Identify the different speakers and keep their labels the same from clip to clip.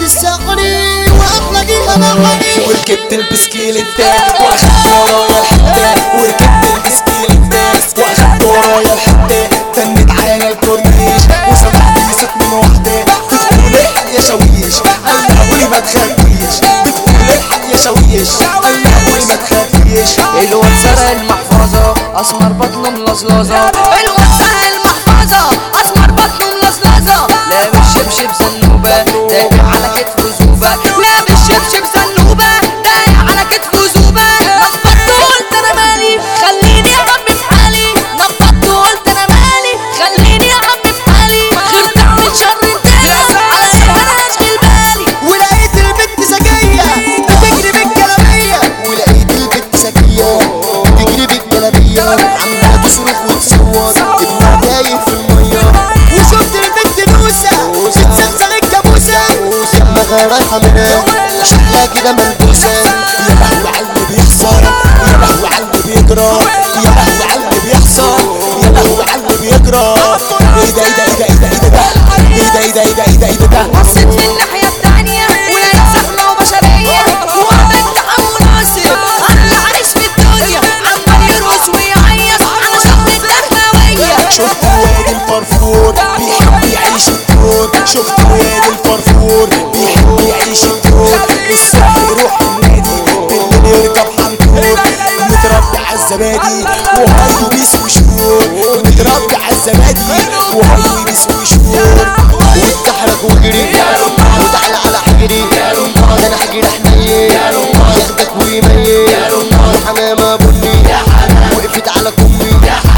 Speaker 1: وسعني واخلقيها معاني
Speaker 2: وركبت البسكيلتات واخدت ورايا الحتات وركبت البسكيلتات واخدت ورايا الحتات تنت على الكورنيش وسمعت صوت من وحدة بتقول الحق يا شويش انا قولي ما تخافيش بتقول الحق يا شويش انا قولي ما تخافيش
Speaker 3: الواد سرق المحفظة أسمر بطنه ملظلظة الواد سرق المحفظة أسمر بطنه ملظلظة لابس شبشب زنوبة دايق على كتفه زوبة لابس شبشب زنوبة دايق على كتفه زوبة نفضت قلت أنا مالي خليني يا عم في حالي نفضت قلت أنا مالي خليني يا عم في حالي غير تعمل شر انتهى علشان أنا أشغل بالي
Speaker 1: ولقيت البنت ذكية بتجري بالجلابية ولقيت البنت ذكية بتجري بالجلابية عمالة تصرخ وتصوت ابنها تايه في المية وشفت البنت نوسة بتزغزغ الجاموسة دماغها رايحة منها شكلها كده ملبوسة
Speaker 2: يا لهوي على اللي بيحصل يا لهوي على اللي بيجرى يا لهوي على اللي بيحصل يا لهوي على اللي بيجرى ايه ده ايه ده ايه ده ايه ده ايه ده ايه ده ايه ده ايه ده ايه ده ايه ده
Speaker 3: بصيت في الناحية التانية ولقيت زحمة وبشرية وقابلت عمو ناصر أحلى عريس في الدنيا عمال يرقص ويعيط على شط الدخلاوية
Speaker 2: شفت الواد الفرفور بيحب يعيش الدور شفت الواد الفرفور بيحب يعيش الدور الصبح يروح النادي بالليل يركب حنطور متربي على الزبادي وهاي بيسوي شهور متربي على الزبادي وهاي بيسوي شهور
Speaker 1: واتحرك وجري وتعالى على حجري ده انا حجري حنين ياخدك ويميل وحمامة بني وقفت على كمي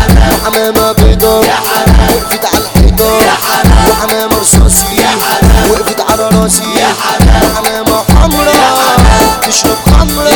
Speaker 1: وحمامة بيضة وقفت على الحيطة وحمامة رصاصي وقفت على راسي وحمامة حمرا تشرب خمرة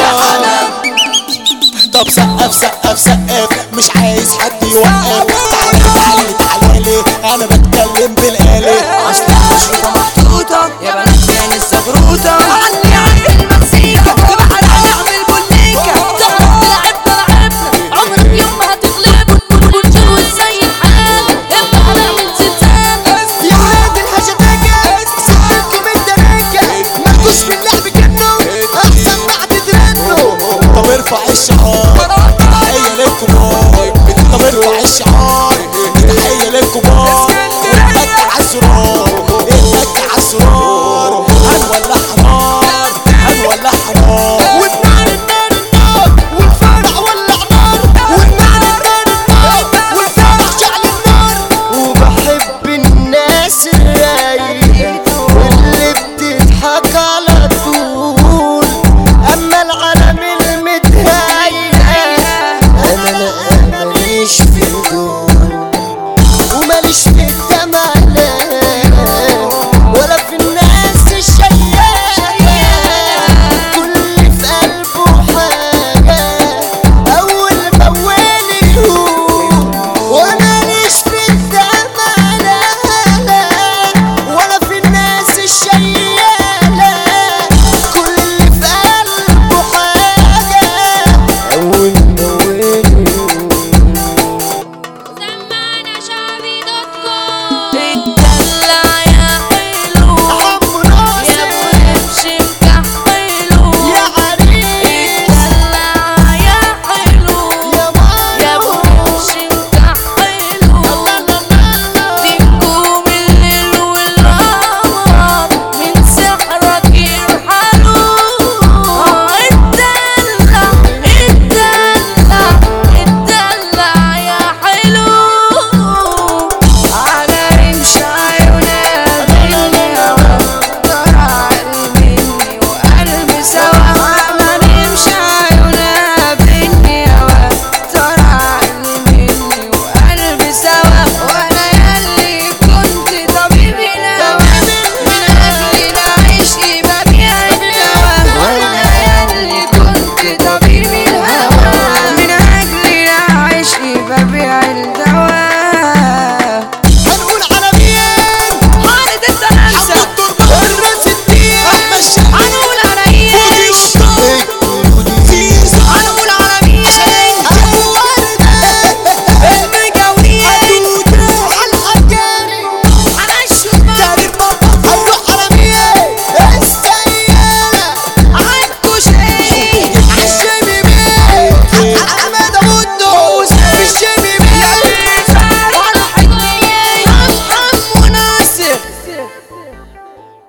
Speaker 2: طب سقف سقف سقف مش عايز حد يوقف تعالى تعالى تعالى انا بتكلم بالآلة
Speaker 3: أصل الشرطة محطوطة يا بنات فين الزغروطة عني عند المزيكا تبقى نعمل بوليكا تقعد تلعبنا لعبنا عمرك يوم ما هتغلبنا ونجروا ازاي الحال يبقى هنعمل زلزال
Speaker 1: يا ولاد الحشتاكة سبتكم الدراكة مالكوش في اللعب كنو احسن بعد ترنوا
Speaker 2: طب ارفع الشباب